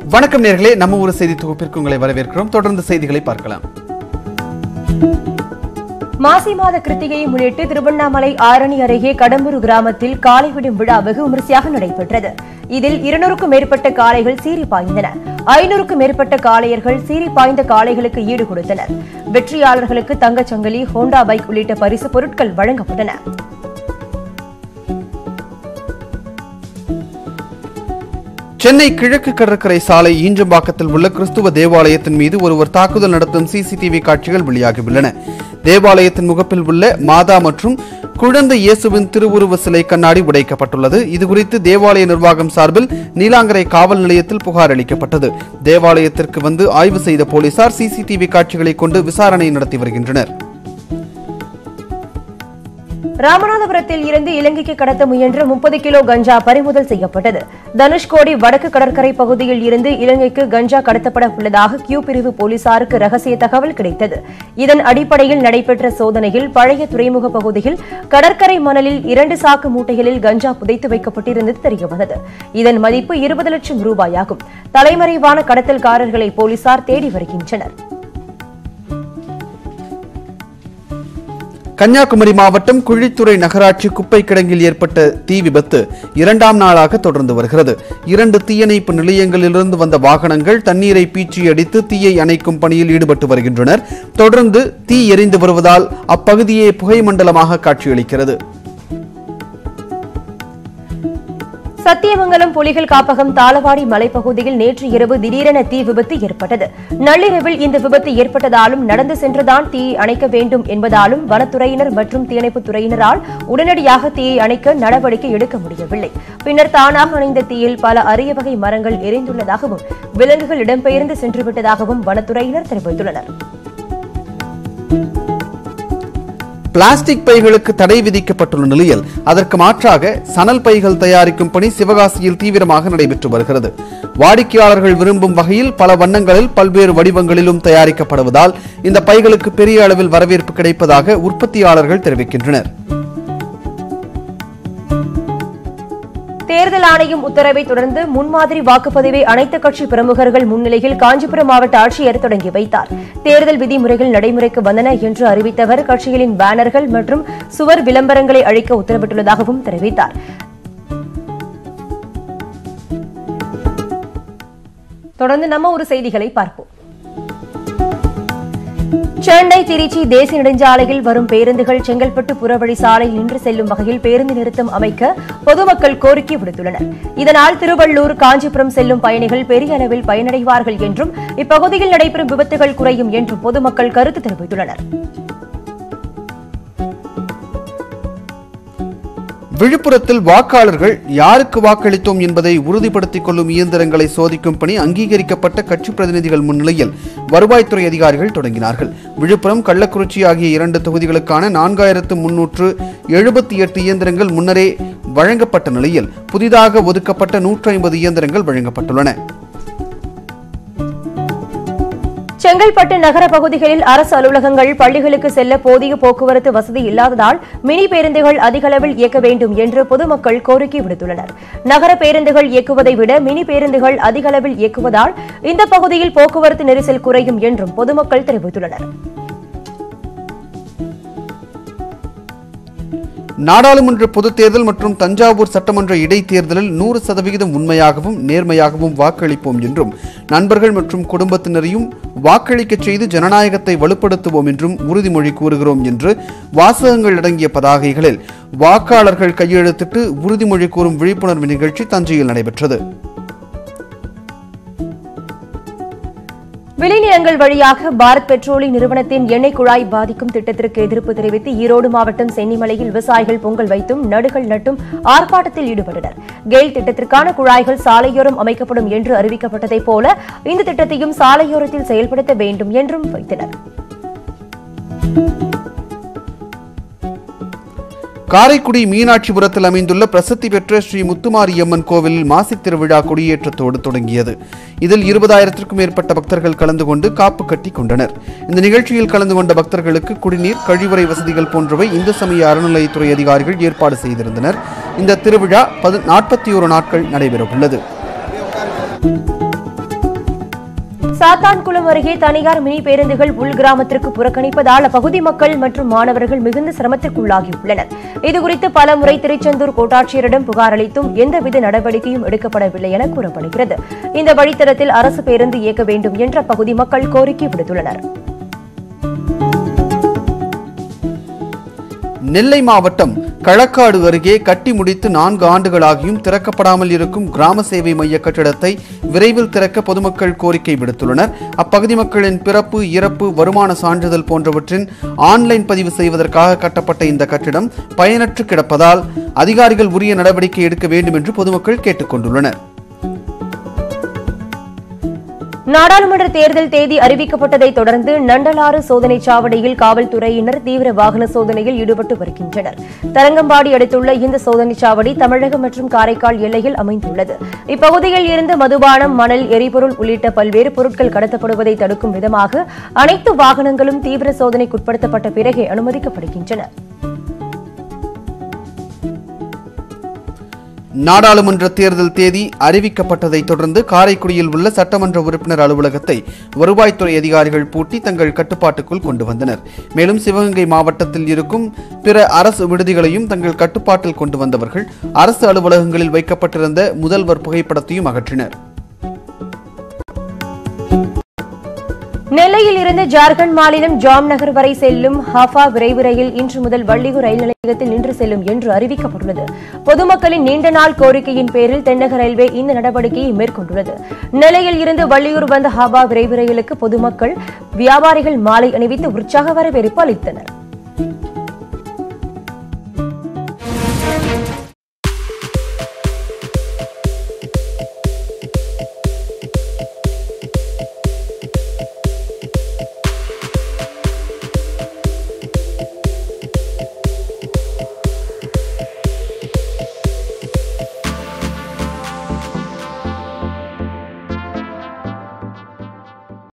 வணக்கம் நேர்களே நம்ம ஒரு செய்தி தொகுப்பிற்கு உங்களை வரவேற்கிறோம் தொடர்ந்து செய்திகளை பார்க்கலாம் மாசி மாத கிருத்திகையை முன்னிட்டு திருவண்ணாமலை ஆரணி அருகே கடம்பூர் கிராமத்தில் காளை விடும் விழா வெகு விமரிசையாக நடைபெற்றது இதில் இருநூறுக்கும் மேற்பட்ட காளைகள் சீறி பாய்ந்தன ஐநூறுக்கும் மேற்பட்ட காளையர்கள் சீறி பாய்ந்த காளைகளுக்கு ஈடு கொடுத்தனர் வெற்றியாளர்களுக்கு தங்கச் சங்கிலி ஹோண்டா பைக் உள்ளிட்ட பரிசு பொருட்கள் வழங்கப்பட்டன சென்னை கிழக்கு கடற்கரை சாலை ஈஞ்சம்பாக்கத்தில் உள்ள கிறிஸ்துவ தேவாலயத்தின் மீது ஒருவர் தாக்குதல் நடத்தும் சிசிடிவி காட்சிகள் வெளியாகியுள்ளன தேவாலயத்தின் முகப்பில் உள்ள மாதா மற்றும் குழந்தை இயேசுவின் திருவுருவ சிலை கண்ணாடி உடைக்கப்பட்டுள்ளது இதுகுறித்து தேவாலய நிர்வாகம் சார்பில் நீலாங்கரை காவல் நிலையத்தில் புகார் அளிக்கப்பட்டது தேவாலயத்திற்கு வந்து ஆய்வு செய்த போலீசார் சிசிடிவி காட்சிகளை கொண்டு விசாரணை நடத்தி வருகின்றனர் ராமநாதபுரத்தில் இருந்து இலங்கைக்கு கடத்த முயன்ற முப்பது கிலோ கஞ்சா பறிமுதல் செய்யப்பட்டது தனுஷ்கோடி வடக்கு கடற்கரை பகுதியில் இருந்து இலங்கைக்கு கஞ்சா கடத்தப்பட உள்ளதாக கியூ பிரிவு போலீசாருக்கு ரகசிய தகவல் கிடைத்தது இதன் அடிப்படையில் நடைபெற்ற சோதனையில் பழைய துறைமுக பகுதியில் கடற்கரை மணலில் இரண்டு சாக்கு மூட்டைகளில் கஞ்சா புதைத்து வைக்கப்பட்டிருந்தது தெரியவந்தது இதன் மதிப்பு இருபது லட்சம் ரூபாயாகும் தலைமறைவான கடத்தல்காரர்களை போலீசார் தேடி வருகின்றனர் கன்னியாகுமரி மாவட்டம் குழித்துறை நகராட்சி குப்பை கிடங்கில் ஏற்பட்ட தீ விபத்து இரண்டாம் நாளாக தொடர்ந்து வருகிறது இரண்டு தீயணைப்பு நிலையங்களிலிருந்து வந்த வாகனங்கள் தண்ணீரை பீச்சி அடித்து தீயை அணைக்கும் பணியில் ஈடுபட்டு வருகின்றனர் தொடர்ந்து தீ எரிந்து வருவதால் அப்பகுதியே புகை மண்டலமாக காட்சியளிக்கிறது சத்தியமங்கலம் புலிகள் காப்பகம் தாளவாடி மலைப்பகுதியில் நேற்று இரவு திடீரென தீ விபத்து ஏற்பட்டது நள்ளிரவில் இந்த விபத்து ஏற்பட்டதாலும் நடந்து சென்றுதான் தீயை அணைக்க வேண்டும் என்பதாலும் வனத்துறையினர் மற்றும் தீயணைப்புத் துறையினரால் உடனடியாக தீயை அணைக்க நடவடிக்கை எடுக்க முடியவில்லை பின்னர் தானாக அணைந்த தீயில் பல அரிய வகை மரங்கள் எரிந்துள்ளதாகவும் விலங்குகள் இடம்பெயர்ந்து சென்றுவிட்டதாகவும் வனத்துறையினர் தெரிவித்துள்ளனர் பிளாஸ்டிக் பைகளுக்கு தடை விதிக்கப்பட்டுள்ள நிலையில் அதற்கு மாற்றாக சணல் பைகள் தயாரிக்கும் பணி சிவகாசியில் தீவிரமாக நடைபெற்று வருகிறது வாடிக்கையாளர்கள் விரும்பும் வகையில் பல வண்ணங்களில் பல்வேறு வடிவங்களிலும் தயாரிக்கப்படுவதால் இந்த பைகளுக்கு பெரிய அளவில் வரவேற்பு கிடைப்பதாக உற்பத்தியாளர்கள் தெரிவிக்கின்றனர் தேர்தல் ஆணையம் உத்தரவை தொடர்ந்து முன்மாதிரி வாக்குப்பதிவை அனைத்து கட்சி பிரமுகர்கள் முன்னிலையில் காஞ்சிபுரம் மாவட்ட ஆட்சியர் தொடங்கி வைத்தார் தேர்தல் விதிமுறைகள் நடைமுறைக்கு வந்தன என்று அறிவித்தவர் கட்சிகளின் பேனர்கள் மற்றும் சுவர் விளம்பரங்களை அழிக்க உத்தரவிட்டுள்ளதாகவும் தெரிவித்தார் தொடர்ந்து நம்ம ஒரு செய்திகளை பார்ப்போம் சென்னை திருச்சி தேசிய நெடுஞ்சாலையில் வரும் பேருந்துகள் செங்கல்பட்டு புறவழி சாலை நின்று செல்லும் வகையில் பேருந்து நிறுத்தம் அமைக்க பொதுமக்கள் கோரிக்கை விடுத்துள்ளனர் இதனால் திருவள்ளூர் காஞ்சிபுரம் செல்லும் பயணிகள் பெரிய அளவில் பயனடைவார்கள் என்றும் இப்பகுதியில் நடைபெறும் விபத்துகள் குறையும் என்றும் பொதுமக்கள் கருத்து தெரிவித்துள்ளனர் விழுப்புரத்தில் வாக்காளர்கள் யாருக்கு வாக்களித்தோம் என்பதை உறுதிப்படுத்திக் கொள்ளும் இயந்திரங்களை சோதிக்கும் பணி அங்கீகரிக்கப்பட்ட கட்சி பிரதிநிதிகள் முன்னிலையில் வருவாய்த்துறை அதிகாரிகள் தொடங்கினார்கள் விழுப்புரம் கள்ளக்குறிச்சி ஆகிய இரண்டு தொகுதிகளுக்கான நான்காயிரத்து முன்னூற்று எழுபத்தி எட்டு இயந்திரங்கள் முன்னரே வழங்கப்பட்ட நிலையில் புதிதாக ஒதுக்கப்பட்ட நூற்று ஐம்பது இயந்திரங்கள் வழங்கப்பட்டுள்ளன செங்கல்பட்டு நகர பகுதிகளில் அரசு அலுவலகங்கள் பள்ளிகளுக்கு செல்ல போதிய போக்குவரத்து வசதி இல்லாததால் மினி பேருந்துகள் அதிக அளவில் இயக்க வேண்டும் என்று பொதுமக்கள் கோரிக்கை விடுத்துள்ளனர் நகர பேருந்துகள் இயக்குவதை விட மினி பேருந்துகள் அதிக அளவில் இயக்குவதால் இந்த பகுதியில் போக்குவரத்து நெரிசல் குறையும் என்றும் பொதுமக்கள் தெரிவித்துள்ளனர் நாடாளுமன்ற பொதுத் தேர்தல் மற்றும் தஞ்சாவூர் சட்டமன்ற இடைத்தேர்தலில் நூறு சதவிகிதம் உண்மையாகவும் நேர்மையாகவும் வாக்களிப்போம் என்றும் நண்பர்கள் மற்றும் குடும்பத்தினரையும் வாக்களிக்கச் செய்து ஜனநாயகத்தை வலுப்படுத்துவோம் என்றும் உறுதிமொழி கூறுகிறோம் என்று வாசகங்கள் அடங்கிய பதாகைகளில் வாக்காளர்கள் கையெழுத்திட்டு உறுதிமொழி கூறும் விழிப்புணர்வு நிகழ்ச்சி தஞ்சையில் நடைபெற்றது விளைநிலங்கள் வழியாக பாரத் பெட்ரோலிய நிறுவனத்தின் எண்ணெய் குழாய் பாதிக்கும் திட்டத்திற்கு எதிர்ப்பு தெரிவித்து ஈரோடு மாவட்டம் சென்னிமலையில் விவசாயிகள் பொங்கல் வைத்தும் நடுகள் நட்டும் ஆர்ப்பாட்டத்தில் ஈடுபட்டனர் கெயில் திட்டத்திற்கான குழாய்கள் சாலையோரம் அமைக்கப்படும் என்று அறிவிக்கப்பட்டதைப் போல இந்த திட்டத்தையும் சாலையோரத்தில் செயல்படுத்த வேண்டும் என்றும் வைத்தனர் காரைக்குடி மீனாட்சிபுரத்தில் அமைந்துள்ள பிரசித்தி பெற்ற ஸ்ரீ முத்துமாரியம்மன் கோவிலில் மாசித் திருவிழா கொடியேற்றத்தோடு தொடங்கியது இதில் இருபதாயிரத்திற்கும் மேற்பட்ட பக்தர்கள் கலந்து கொண்டு காப்பு கட்டி கொண்டனர் இந்த நிகழ்ச்சியில் கலந்து கொண்ட பக்தர்களுக்கு குடிநீர் கழிவறை வசதிகள் போன்றவை இந்து சமய அறநிலையத்துறை அதிகாரிகள் ஏற்பாடு செய்திருந்தனர் இந்த திருவிழா பது நாற்பத்தி ஒரு நாட்கள் நடைபெறவுள்ளது சாத்தான்குளம் அருகே தனியார் மினி பேருந்துகள் உள் கிராமத்திற்கு புறக்கணிப்பதால் அப்பகுதி மக்கள் மற்றும் மாணவர்கள் மிகுந்த சிரமத்திற்குள்ளாகியுள்ளனர் இதுகுறித்து பல முறை திருச்செந்தூர் கோட்டாட்சியரிடம் புகார் அளித்தும் எந்தவித நடவடிக்கையும் எடுக்கப்படவில்லை என கூறப்படுகிறது இந்த வழித்தடத்தில் அரசு பேருந்து இயக்க வேண்டும் என்ற பகுதி மக்கள் கோரிக்கை விடுத்துள்ளனர் நெல்லை மாவட்டம் களக்காடு அருகே கட்டி முடித்து நான்கு ஆண்டுகளாகியும் திறக்கப்படாமல் இருக்கும் கிராம சேவை மைய கட்டிடத்தை விரைவில் திறக்க பொதுமக்கள் கோரிக்கை விடுத்துள்ளனர் அப்பகுதி மக்களின் பிறப்பு இறப்பு வருமான சான்றிதழ் போன்றவற்றின் ஆன்லைன் பதிவு செய்வதற்காக கட்டப்பட்ட இந்த கட்டிடம் பயனற்று கிடப்பதால் அதிகாரிகள் உரிய நடவடிக்கை எடுக்க வேண்டும் என்று பொதுமக்கள் கேட்டுக் கொண்டுள்ளனர் நாடாளுமன்ற தேர்தல் தேதி அறிவிக்கப்பட்டதை தொடர்ந்து நண்டலாறு சோதனைச் சாவடியில் காவல்துறையினர் தீவிர வாகன சோதனையில் ஈடுபட்டு வருகின்றனர் தரங்கம்பாடி அடுத்துள்ள இந்த சோதனைச் சாவடி தமிழகம் மற்றும் காரைக்கால் எல்லையில் அமைந்துள்ளது இப்பகுதியில் இருந்து மதுபானம் மணல் எரிபொருள் உள்ளிட்ட பல்வேறு பொருட்கள் கடத்தப்படுவதை தடுக்கும் விதமாக அனைத்து வாகனங்களும் தீவிர சோதனைக்குட்படுத்தப்பட்ட பிறகே அனுமதிக்கப்படுகின்றன நாடாளுமன்ற தேர்தல் தேதி அறிவிக்கப்பட்டதை தொடர்ந்து காரைக்குடியில் உள்ள சட்டமன்ற உறுப்பினர் அலுவலகத்தை வருவாய்த்துறை அதிகாரிகள் பூட்டி தங்கள் கட்டுப்பாட்டுக்குள் கொண்டு வந்தனர் மேலும் சிவகங்கை மாவட்டத்தில் இருக்கும் பிற அரசு விடுதிகளையும் தங்கள் கட்டுப்பாட்டில் கொண்டு வந்தவர்கள் அரசு அலுவலகங்களில் வைக்கப்பட்டிருந்த முதல்வர் புகைப்படத்தையும் அகற்றினர் நெல்லையில் இருந்து ஜார்க்கண்ட் மாநிலம் ஜாம்நகர் வரை செல்லும் ஹாஃபா விரைவு ரயில் இன்று முதல் வள்ளியூர் ரயில் நிலையத்தில் நின்று செல்லும் என்று அறிவிக்கப்பட்டுள்ளது பொதுமக்களின் நீண்ட நாள் கோரிக்கையின் பேரில் தென்னக ரயில்வே இந்த நடவடிக்கையை மேற்கொண்டுள்ளது நெல்லையில் இருந்து வள்ளியூர் வந்த ஹாபா விரைவு ரயிலுக்கு பொதுமக்கள் வியாபாரிகள் மாலை அணிவித்து உற்சாக வரவேற்பு அளித்தனர்